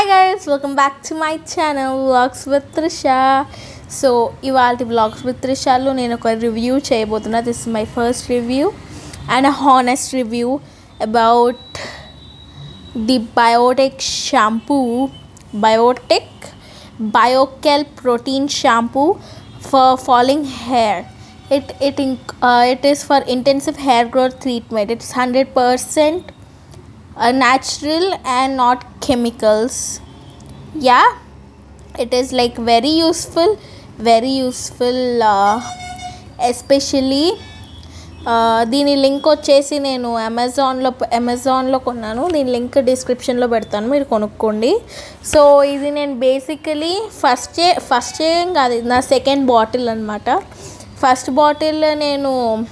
hi guys welcome back to my channel vlogs with Trisha so ఇవాళ vlogs with త్రిషాలో నేను ఒక రివ్యూ చేయబోతున్నా this is my first review and a honest review about the Biotique shampoo Biotique bio kelp protein shampoo for falling hair it it inc- uh, it is for intensive hair growth treatment it's 100% uh, natural and not chemicals yeah it is like very useful very useful uh, especially uh, దీని link వచ్చేసి నేను అమెజాన్లో అమెజాన్లో కొన్నాను దీని link డిస్క్రిప్షన్లో పెడతాను మీరు కొనుక్కోండి సో ఇది నేను బేసికలీ ఫస్ట్ ఫస్ట్ ఏం కాదు ఇది నా సెకండ్ బాటిల్ అనమాట ఫస్ట్ బాటిల్ నేను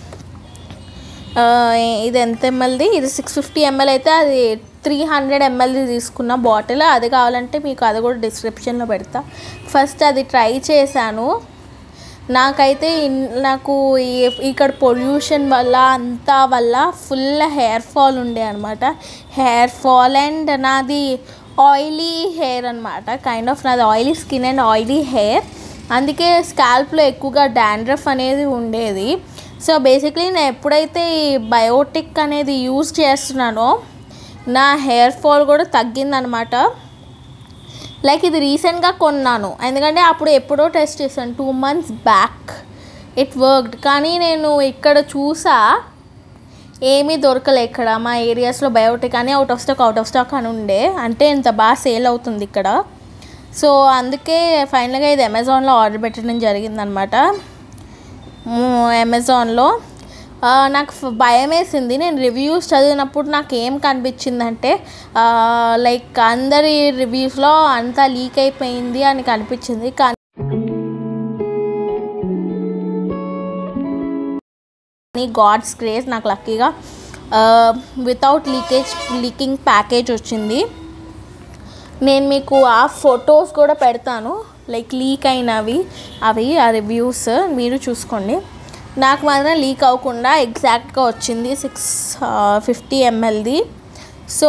ఆ, ఇది ఎంత ఎంఎల్ది ఇది సిక్స్ ఫిఫ్టీ ఎంఎల్ అయితే అది త్రీ హండ్రెడ్ ఎంఎల్ది తీసుకున్న బాటిల్ అది కావాలంటే మీకు అది కూడా డిస్క్రిప్షన్లో పెడతా ఫస్ట్ అది ట్రై చేశాను నాకైతే ఇన్- నాకు ఈ- ఇక్కడ పొల్యూషన్ వల్ల అంతా వల్ల ఫుల్ హెయిర్ ఫాల్ ఉండే అనమాట హెయిర్ ఫాల్ అండ్ నాది ఆయిలీ హెయిర్ అనమాట కైండ్ ఆఫ్ నాది oily skin and oily hair అందుకే స్కాల్ప్లో ఎక్కువగా డాండ్రఫ్ అనేది ఉండేది సో బేసిక్లీ నేను ఎప్పుడైతే ఈ బయోటిక్ అనేది యూజ్ చేస్తున్నానో నా హెయిర్ ఫాల్ కూడా తగ్గిందనమాట లైక్ ఇది రీసెంట్గా కొన్నాను ఎందుకంటే అప్పుడు ఎప్పుడో టెస్ట్ చేశాను two months back it worked కానీ నేను ఇక్కడ చూసా ఏమీ దొరకలే ఇక్కడ మా ఏరియాస్లో బయోటిక్ అని out of stock out of stock అని ఉండే అంటే ఇంత బాగా సేల్ అవుతుంది ఇక్కడ సో అందుకే ఫైనల్గా ఇది అమెజాన్లో ఆర్డర్ పెట్టడం జరిగిందనమాట అమెజాన్లో ఆ, నాకు ఫ- భయం వేసింది నేను రివ్యూస్ చదివినప్పుడు నాకు ఏం కనిపించిందంటే ఆ, లైక్ అందరి రివ్యూస్లో అంతా లీక్ అయిపోయింది అని కనిపించింది కానీ గాడ్స్ గ్రేస్ నాకు లక్కీగా వితౌట్ లీకేజ్ లీకింగ్ ప్యాకేజ్ వచ్చింది నేను మీకు ఆ ఫొటోస్ కూడా పెడతాను లైక్ లీక్ అయినవి అవి ఆ రివ్యూస్ మీరు చూసుకోండి నాకు మాత్రం లీక్ అవ్వకుండా ఎగ్జాక్ట్గా వచ్చింది సిక్స్ ఫిఫ్టీ ఎంఎల్ది సో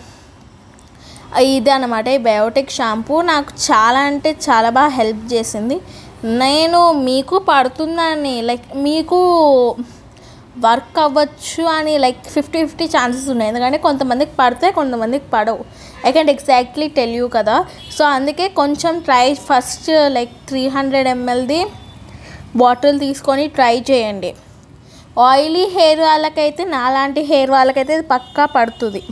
ఇది అనమాట ఈ బయోటిక్ షాంపూ నాకు చాలా అంటే చాలా బాగా హెల్ప్ చేసింది నేను మీకు పడుతుందని లైక్ మీకు వర్క్ అవ్వచ్చు అని లైక్ ఫిఫ్టీ ఫిఫ్టీ ఛాన్సెస్ ఉన్నాయి ఎందుకంటే కొంతమందికి పడతాయి కొంతమందికి పడవు I can exactly tell you కదా సో అందుకే కొంచెం try first like three hundred ఎంఎల్ది బాటిల్ తీసుకొని ట్రై చేయండి ఆయిలీ హెయిర్ వాళ్ళకైతే నాలాంటి హెయిర్ వాళ్ళకైతే ఇది పక్కా పడుతుంది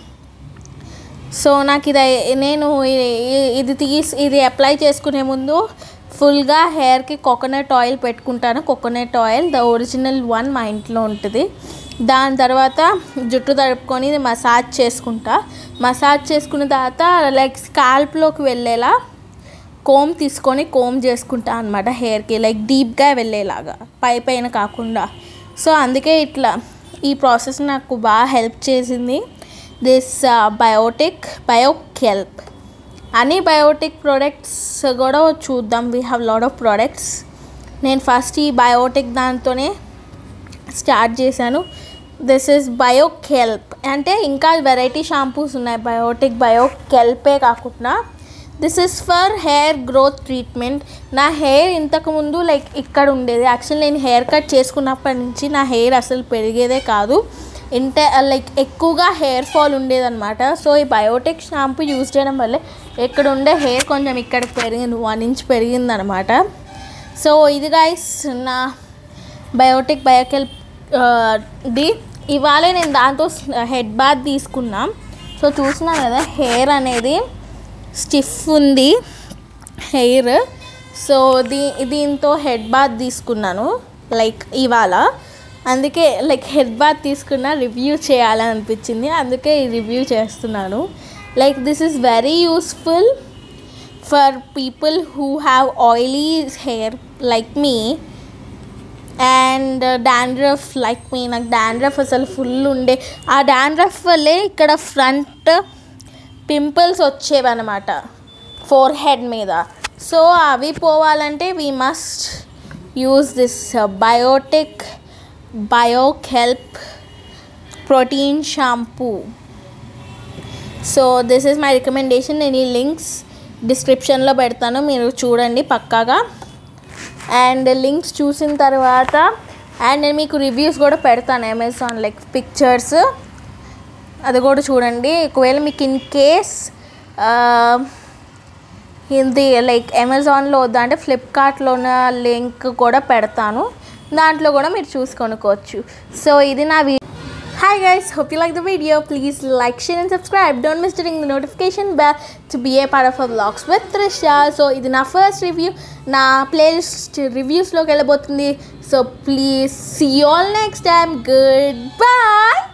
సో నాకు ఇది నేను ఇ- ఇది తీసి ఇది అప్లై చేసుకునే ముందు ఫుల్గా హెయిర్కి కోకోనట్ ఆయిల్ పెట్టుకుంటాను coconut oil the original one మా ఇంట్లో ఉంటుంది దాని తర్వాత జుట్టు తడుపుకొని ఇది మసాజ్ చేసుకుంటా మసాజ్ చేసుకున్న తర్వాత లైక్ స్కాల్ప్లోకి వెళ్ళేలా కోమ్ తీసుకొని కోమ్ చేసుకుంటా అనమాట హెయిర్కి లైక్ డీప్గా వెళ్ళేలాగా పై పైన కాకుండా సో అందుకే ఇట్లా ఈ ప్రాసెస్ నాకు బాగా హెల్ప్ చేసింది దిస్ బయోటిక్ బయోకెల్ప్ అన్ని బయోటిక్ ప్రోడక్ట్స్ కూడా చూద్దాం we have lot of products నేను ఫస్ట్ ఈ బయోటిక్ దాంతోనే స్టార్ట్ చేశాను దిస్ ఇస్ బయోకెల్ప్ అంటే ఇంకా వెరైటీ షాంపూస్ ఉన్నాయి బయోటిక్ బయోకెల్పే కాకుండా this is for hair growth treatment నా హెయిర్ ఇంతకుముందు లైక్ ఇక్కడ ఉండేది యాక్చువల్లీ నేను హెయిర్ కట్ చేసుకున్నప్పటి నుంచి నా హెయిర్ అసలు పెరిగేదే కాదు ఇంట లైక్ ఎక్కువగా హెయిర్ ఫాల్ ఉండేదన్నమాట సో ఈ బయోటిక్ షాంపూ యూజ్ చేయడం వల్ల ఇక్కడ ఉండే హెయిర్ కొంచెం ఇక్కడికి పెరిగింది వన్ ఇంచ్ పెరిగిందనమాట సో ఇది గైస్ నా బయోటిక్ బయోకెల్ ది ఇవాళ నేను దాంతో హెడ్ బాత్ తీసుకున్నా సో చూసినా కదా హెయిర్ అనేది స్టిఫ్ ఉంది హెయిర్ సో దీ దీంతో హెడ్ బాత్ తీసుకున్నాను లైక్ ఇవాళ అందుకే లైక్ హెడ్ బాత్ తీసుకున్న రివ్యూ చేయాలని అనిపించింది అందుకే ఈ రివ్యూ చేస్తున్నాను like this is very useful for people who have oily hair like me and dandruff like me నాకు డాండ్రఫ్ అసలు ఫుల్ ఉండే ఆ డాండ్రఫ్ వల్లే ఇక్కడ ఫ్రంట్ పింపుల్స్ వచ్చేవన్నమాట ఫోర్ హెడ్ మీద సో అవి పోవాలంటే we must use this Biotique bio kelp protein shampoo so this is my recommendation నేను ఈ లింక్స్ డిస్క్రిప్షన్లో పెడతాను మీరు చూడండి పక్కాగా అండ్ లింక్స్ చూసిన తర్వాత అండ్ నేను మీకు రివ్యూస్ కూడా పెడతాను అమెజాన్ లైక్ పిక్చర్స్ అది కూడా చూడండి ఒకవేళ మీకు ఇన్ కేస్ ఇది లైక్ అమెజాన్లో వద్దా అంటే ఫ్లిప్కార్ట్లో ఉన్న లింక్ కూడా పెడతాను దాంట్లో కూడా మీరు చూసి కొనుక్కోవచ్చు సో ఇది నా we hi guys hope you like the video please like share and subscribe don't miss ding the notification bell to be a part of blogs with Trisha so ఇది నా ఫస్ట్ రివ్యూ నా ప్లేలిస్ట్ రివ్యూస్లోకి వెళ్ళబోతుంది so please see all next time good bye